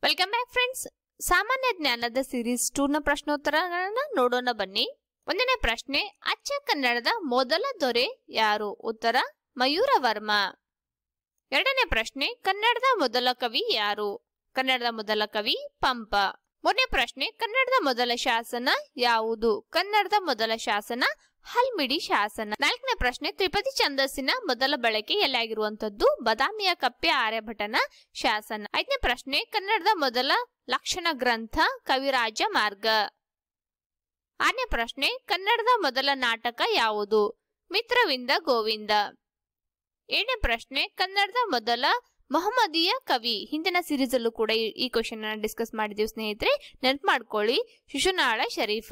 welcome back friends ಸಾಮಾನ್ಯ ಜ್ಞಾನದ series ಟೂರ್ನ ಪ್ರಶ್ನೋತ್ತರಗಳನ್ನ ನೋಡೋಣ ಬನ್ನಿ ಒಂದನೇ ಪ್ರಶ್ನೆ ಅಚ್ಚ ಕನ್ನಡದ ಮೊದಲ ದೊರೆ ಯಾರು ಉತ್ತರ ಮಯೂರ ವರ್ಮ ಎರಡನೇ ಪ್ರಶ್ನೆ ಕನ್ನಡದ ಮೊದಲ ಕವಿ ಯಾರು ಕನ್ನಡದ ಮೊದಲ ಕವಿ ಪಂಪ ಮೂರನೇ ಪ್ರಶ್ನೆ ಕನ್ನಡದ ಮೊದಲ ಶಾಸನ ಯಾವುದು ಕನ್ನಡದ ಮೊದಲ ಶಾಸನ ಹಲ್ಮಿಡಿ ಶಾಸನ ನಾಲ್ಕನೇ ಪ್ರಶ್ನೆ ತ್ರಿಪದಿ ಛಂದಸ್ಸಿನ ಮೊದಲ ಬಳಕೆ ಎಲ್ಲಿಯಾಗಿರುವಂತದ್ದು ಬದಾಮಿಯ ಕಪ್ಪೆ ಆರ್ಯಭಟನ ಶಾಸನ ಐದನೇ ಪ್ರಶ್ನೆ ಕನ್ನಡದ ಮೊದಲ ಲಕ್ಷಣ ಗ್ರಂಥ ಕವಿರಾಜ ಮಾರ್ಗ ಆರನೇ ಪ್ರಶ್ನೆ ಕನ್ನಡದ ಮೊದಲ ನಾಟಕ ಯಾವುದು ಮಿತ್ರವಿಂದ ಗೋವಿಂದ ಏಳನೇ ಪ್ರಶ್ನೆ ಕನ್ನಡದ ಮೊದಲ ಮೊಹಮ್ಮದೀಯ ಕವಿ ಹಿಂದಿನ ಸೀರೀಸ್ ಅಲ್ಲೂ ಕೂಡ ಈ- ಈ ಕ್ವಶನ್ ಅನ್ನ ಡಿಸ್ಕಸ್ ಮಾಡಿದೀವಿ ಸ್ನೇಹಿತರೆ ನೆನ್ಪು ಮಾಡ್ಕೊಳ್ಳಿ ಶಿಶುನಾಳ ಶರೀಫ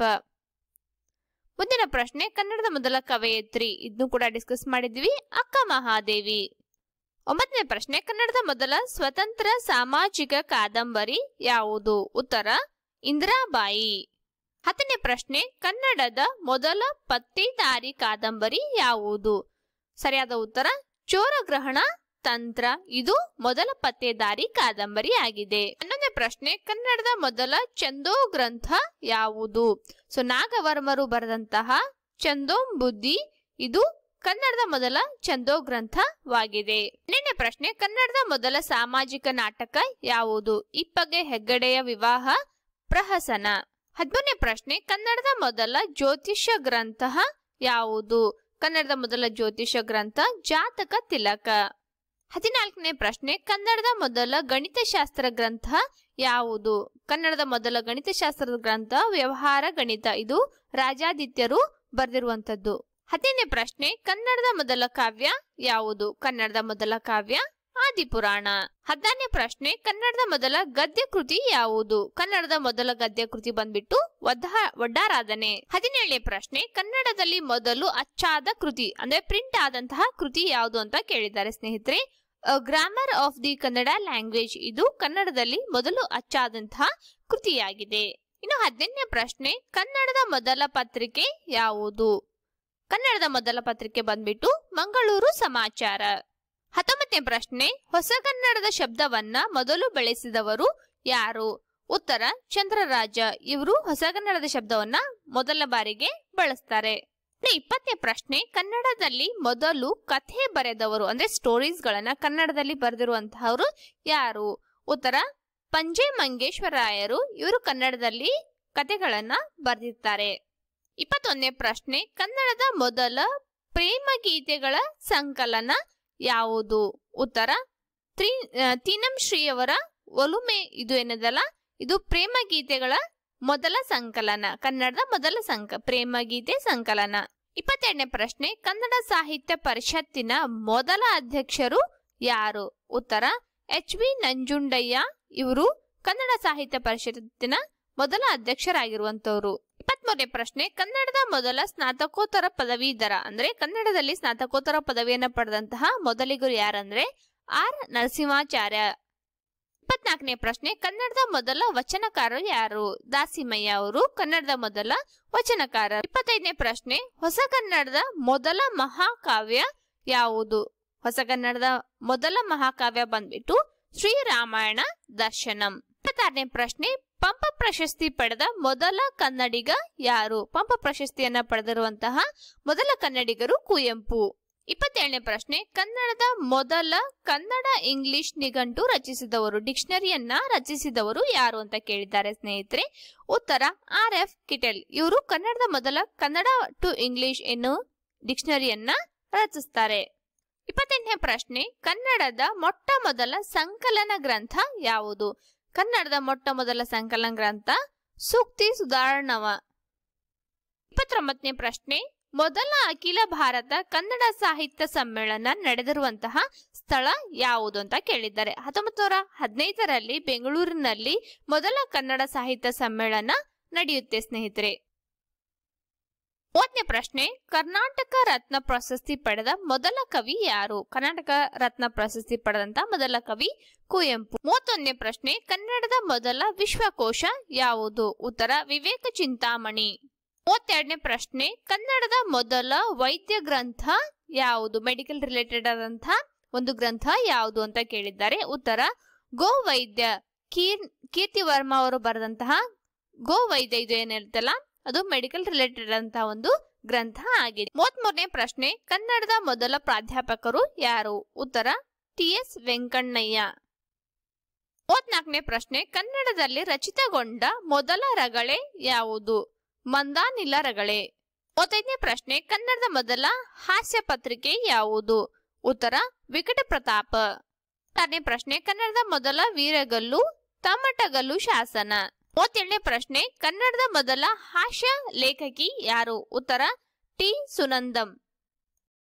ಮುಂದಿನ ಪ್ರಶ್ನೆ ಕನ್ನಡದ ಮೊದಲ ಕವಯತ್ರಿ ಇದನ್ನು ಕೂಡ ಡಿಸ್ಕಸ್ ಮಾಡಿದ್ವಿ ಅಕ್ಕ ಮಹಾದೇವಿ ಒಂಬತ್ತನೇ ಪ್ರಶ್ನೆ ಕನ್ನಡದ ಮೊದಲ ಸ್ವತಂತ್ರ ಸಾಮಾಜಿಕ ಕಾದಂಬರಿ ಯಾವುದು ಉತ್ತರ ಇಂದಿರಾಬಾಯಿ ಹತ್ತನೇ ಪ್ರಶ್ನೆ ಕನ್ನಡದ ಮೊದಲ ಪತ್ತೇದಾರಿ ಕಾದಂಬರಿ ಯಾವುದು ಸರಿಯಾದ ಉತ್ತರ ಚೋರಗ್ರಹಣ ತಂತ್ರ ಇದು ಮೊದಲ ಪತ್ತೇದಾರಿ ಕಾದಂಬರಿ ಆಗಿದೆ ಹನ್ನೊಂದನೇ ಪ್ರಶ್ನೆ ಕನ್ನಡದ ಮೊದಲ ಚಂದೋ ಗ್ರಂಥ ಯಾವುದು ಸೊ ನಾಗವರ್ಮರು ಬರೆದಂತಹ ಚಂದೋಂ ಬುದ್ಧಿ ಇದು ಕನ್ನಡದ ಮೊದಲ ಚಂದೋ ಗ್ರಂಥವಾಗಿದೆ ಹನ್ನೆರಡನೇ ಪ್ರಶ್ನೆ ಕನ್ನಡದ ಮೊದಲ ಸಾಮಾಜಿಕ ನಾಟಕ ಯಾವುದು ಇಪ್ಪಗೆ ಹೆಗ್ಗಡೆಯ ವಿವಾಹ ಪ್ರಹಸನ ಹದಿಮೂರನೇ ಪ್ರಶ್ನೆ ಕನ್ನಡದ ಮೊದಲ ಜ್ಯೋತಿಷ್ಯ ಗ್ರಂಥ ಯಾವುದು ಕನ್ನಡದ ಮೊದಲ ಜ್ಯೋತಿಷ್ಯ ಗ್ರಂಥ ಜಾತಕ ತಿಲಕ ಹದಿನಾಲ್ಕನೇ ಪ್ರಶ್ನೆ ಕನ್ನಡದ ಮೊದಲ ಗಣಿತಶಾಸ್ತ್ರ ಗ್ರಂಥ ಯಾವುದು ಕನ್ನಡದ ಮೊದಲ ಗಣಿತಶಾಸ್ತ್ರದ ಗ್ರಂಥ ವ್ಯವಹಾರ ಗಣಿತ ಇದು ರಾಜಾದಿತ್ಯರು ಬರೆದಿರುವಂತದ್ದು ಹದಿನೈದನೇ ಪ್ರಶ್ನೆ ಕನ್ನಡದ ಮೊದಲ ಕಾವ್ಯ ಯಾವುದು ಕನ್ನಡದ ಮೊದಲ ಕಾವ್ಯ ಆದಿಪುರಾಣ ಹದಿನಾರನೇ ಪ್ರಶ್ನೆ ಕನ್ನಡದ ಮೊದಲ ಗದ್ಯ ಕೃತಿ ಯಾವುದು ಕನ್ನಡದ ಮೊದಲ ಗದ್ಯ ಕೃತಿ ಬಂದ್ಬಿಟ್ಟು ಒದ್ದ ಒಡ್ಡಾರಾಧನೆ ಹದಿನೇಳನೇ ಪ್ರಶ್ನೆ ಕನ್ನಡದಲ್ಲಿ ಮೊದಲು ಅಚ್ಚಾದ ಕೃತಿ ಅಂದ್ರೆ ಪ್ರಿಂಟ್ ಆದಂತಹ ಕೃತಿ ಯಾವುದು ಅಂತ ಕೇಳಿದ್ದಾರೆ ಸ್ನೇಹಿತರೆ grammar of the Kannada language ಇದು ಕನ್ನಡದಲ್ಲಿ ಮೊದಲು ಅಚ್ಚಾದಂತಹ ಕೃತಿಯಾಗಿದೆ ಇನ್ನು ಹದಿನೆಂಟನೇ ಪ್ರಶ್ನೆ ಕನ್ನಡದ ಮೊದಲ ಪತ್ರಿಕೆ ಯಾವುದು ಕನ್ನಡದ ಮೊದಲ ಪತ್ರಿಕೆ ಬಂದ್ಬಿಟ್ಟು ಮಂಗಳೂರು ಸಮಾಚಾರ ಹತ್ತೊಂಬತ್ತನೇ ಪ್ರಶ್ನೆ ಹೊಸಗನ್ನಡದ ಶಬ್ದವನ್ನ ಮೊದಲು ಬೆಳೆಸಿದವರು ಯಾರು ಉತ್ತರ ಚಂದ್ರರಾಜ ಇವರು ಹೊಸಗನ್ನಡದ ಶಬ್ದವನ್ನ ಮೊದಲ ಬಾರಿಗೆ ಬಳಸ್ತಾರೆ ಇನ್ನು ಇಪ್ಪತ್ತನೇ ಪ್ರಶ್ನೆ ಕನ್ನಡದಲ್ಲಿ ಮೊದಲು ಕಥೆ ಬರೆದವರು ಅಂದ್ರೆ ಸ್ಟೋರೀಸ್ ಗಳನ್ನ ಕನ್ನಡದಲ್ಲಿ ಬರೆದಿರುವಂತಹವರು ಯಾರು ಉತ್ತರ ಪಂಜೆ ಮಂಗೇಶ್ವರಾಯರು ಇವರು ಕನ್ನಡದಲ್ಲಿ ಕಥೆಗಳನ್ನ ಬರೆದಿರ್ತಾರೆ ಇಪ್ಪತ್ತೊಂದನೇ ಪ್ರಶ್ನೆ ಕನ್ನಡದ ಮೊದಲ ಪ್ರೇಮ ಗೀತೆಗಳ ಸಂಕಲನ ಯಾವುದು ಉತ್ತರ ತ್ರಿ ಆ, ತೀನಂ ಶ್ರೀಯವರ ಒಲುಮೆ ಇದು ಏನದಲ್ಲ ಇದು ಪ್ರೇಮ ಗೀತೆಗಳ ಮೊದಲ ಸಂಕಲನ ಕನ್ನಡದ ಮೊದಲ ಸಂಕ ಪ್ರೇಮ ಗೀತೆ ಸಂಕಲನ ಇಪ್ಪತ್ತೆರಡನೇ ಪ್ರಶ್ನೆ ಕನ್ನಡ ಸಾಹಿತ್ಯ ಪರಿಷತ್ತಿನ ಮೊದಲ ಅಧ್ಯಕ್ಷರು ಯಾರು ಉತ್ತರ ಎಚ್ ವಿ ನಂಜುಂಡಯ್ಯ ಇವರು ಕನ್ನಡ ಸಾಹಿತ್ಯ ಪರಿಷತ್ತಿನ ಮೊದಲ ಅಧ್ಯಕ್ಷರಾಗಿರುವಂತವರು ಇಪ್ಪತ್ಮೂರನೇ ಪ್ರಶ್ನೆ ಕನ್ನಡದ ಮೊದಲ ಸ್ನಾತಕೋತ್ತರ ಪದವೀಧರ ಅಂದ್ರೆ ಕನ್ನಡದಲ್ಲಿ ಸ್ನಾತಕೋತ್ತರ ಪದವಿಯನ್ನ ಪಡೆದಂತಹ ಮೊದಲಿಗರು ಯಾರಂದ್ರೆ ಆರ್ ನರಸಿಂಹಾಚಾರ್ಯ ಇಪ್ಪತ್ನಾಲ್ಕನೇ ಪ್ರಶ್ನೆ ಕನ್ನಡದ ಮೊದಲ ವಚನಕಾರರು ಯಾರು ದಾಸಿಮಯ್ಯ ಅವರು ಕನ್ನಡದ ಮೊದಲ ವಚನಕಾರ ಇಪ್ಪತ್ತೈದನೇ ಪ್ರಶ್ನೆ ಹೊಸ ಕನ್ನಡದ ಮೊದಲ ಮಹಾಕಾವ್ಯ ಯಾವುದು ಹೊಸ ಕನ್ನಡದ ಮೊದಲ ಮಹಾಕಾವ್ಯ ಬಂದ್ಬಿಟ್ಟು ಶ್ರೀರಾಮಾಯಣ ದರ್ಶನಂ ಇಪ್ಪತ್ತಾರನೇ ಪ್ರಶ್ನೆ ಪಂಪ ಪ್ರಶಸ್ತಿ ಪಡೆದ ಮೊದಲ ಕನ್ನಡಿಗ ಯಾರು ಪಂಪ ಪ್ರಶಸ್ತಿಯನ್ನ ಪಡೆದಿರುವಂತಹ ಮೊದಲ ಕನ್ನಡಿಗರು ಕುವೆಂಪು ಇಪ್ಪತ್ತೇಳನೇ ಪ್ರಶ್ನೆ ಕನ್ನಡದ ಮೊದಲ ಕನ್ನಡ ಇಂಗ್ಲಿಷ್ ನಿಘಂಟು ರಚಿಸಿದವರು ಡಿಕ್ಷನರಿಯನ್ನ ರಚಿಸಿದವರು ಯಾರು ಅಂತ ಕೇಳಿದ್ದಾರೆ ಸ್ನೇಹಿತರೆ ಉತ್ತರ ಆರ್ ಎಫ್ ಕಿಟೆಲ್ ಇವರು ಕನ್ನಡದ ಮೊದಲ ಕನ್ನಡ ಟು ಇಂಗ್ಲಿಷ್ ಎನ್ನು ಡಿಕ್ಷನರಿಯನ್ನ ರಚಿಸ್ತಾರೆ ಇಪ್ಪತ್ತೆಂಟನೇ ಪ್ರಶ್ನೆ ಕನ್ನಡದ ಮೊಟ್ಟ ಮೊದಲ ಸಂಕಲನ ಗ್ರಂಥ ಯಾವುದು ಕನ್ನಡದ ಮೊಟ್ಟ ಮೊದಲ ಸಂಕಲನ ಗ್ರಂಥ ಸೂಕ್ತಿ ಸುಧಾರಣವ ಇಪ್ಪತ್ತೊಂಬತ್ತನೇ ಪ್ರಶ್ನೆ ಮೊದಲ ಅಖಿಲ ಭಾರತ ಕನ್ನಡ ಸಾಹಿತ್ಯ ಸಮ್ಮೇಳನ ನಡೆದಿರುವಂತಹ ಸ್ಥಳ ಯಾವುದು ಅಂತ ಕೇಳಿದ್ದಾರೆ ಹತ್ತೊಂಬತ್ತು ನೂರ ಹದಿನೈದರಲ್ಲಿ ಬೆಂಗಳೂರಿನಲ್ಲಿ ಮೊದಲ ಕನ್ನಡ ಸಾಹಿತ್ಯ ಸಮ್ಮೇಳನ ನಡೆಯುತ್ತೆ ಸ್ನೇಹಿತರೆ ಮೂವತ್ತನೇ ಪ್ರಶ್ನೆ ಕರ್ನಾಟಕ ರತ್ನ ಪ್ರಶಸ್ತಿ ಪಡೆದ ಮೊದಲ ಕವಿ ಯಾರು ಕರ್ನಾಟಕ ರತ್ನ ಪ್ರಶಸ್ತಿ ಪಡೆದಂತ ಮೊದಲ ಕವಿ ಕುವೆಂಪು ಮೂವತ್ತೊಂದನೇ ಪ್ರಶ್ನೆ ಕನ್ನಡದ ಮೊದಲ ವಿಶ್ವಕೋಶ ಯಾವುದು ಉತ್ತರ ವಿವೇಕ ಚಿಂತಾಮಣಿ ಮೂವತ್ತೆರಡನೇ ಪ್ರಶ್ನೆ ಕನ್ನಡದ ಮೊದಲ ವೈದ್ಯ ಗ್ರಂಥ ಯಾವುದು ಮೆಡಿಕಲ್ ರಿಲೇಟೆಡ್ ಆದಂತಹ ಒಂದು ಗ್ರಂಥ ಯಾವುದು ಅಂತ ಕೇಳಿದ್ದಾರೆ ಉತ್ತರ ಗೋ ವೈದ್ಯ ಕೀರ್ ಕೀರ್ತಿ ವರ್ಮಾ ಅವರು ಬರೆದಂತಹ ಗೋ ವೈದ್ಯ ಇದು ಏನಿರುತ್ತಲ್ಲ ಅದು ಮೆಡಿಕಲ್ ರಿಲೇಟೆಡ್ ಅಂತ ಒಂದು ಗ್ರಂಥ ಆಗಿದೆ ಮೂವತ್ಮೂರನೇ ಪ್ರಶ್ನೆ ಕನ್ನಡದ ಮೊದಲ ಪ್ರಾಧ್ಯಾಪಕರು ಯಾರು ಉತ್ತರ ಟಿ ಎಸ್ ವೆಂಕಣ್ಣಯ್ಯ ಮೂವತ್ನಾಲ್ಕನೇ ಪ್ರಶ್ನೆ ಕನ್ನಡದಲ್ಲಿ ರಚಿತಗೊಂಡ ಮೊದಲ ರಗಳೆ ಯಾವುದು ಮಂದಾನಿಲ ರಗಳೆ ಮೂವತ್ತೈದನೇ ಪ್ರಶ್ನೆ ಕನ್ನಡದ ಮೊದಲ ಹಾಸ್ಯ ಪತ್ರಿಕೆ ಯಾವುದು ಉತ್ತರ ವಿಕಟ ಪ್ರತಾಪ ಆರನೇ ಪ್ರಶ್ನೆ ಕನ್ನಡದ ಮೊದಲ ವೀರಗಲ್ಲು ತಮಟಗಲ್ಲು ಶಾಸನ ಮೂವತ್ತೇಳನೇ ಪ್ರಶ್ನೆ ಕನ್ನಡದ ಮೊದಲ ಹಾಸ್ಯ ಲೇಖಕಿ ಯಾರು ಉತ್ತರ ಟಿ ಸುನಂದಂ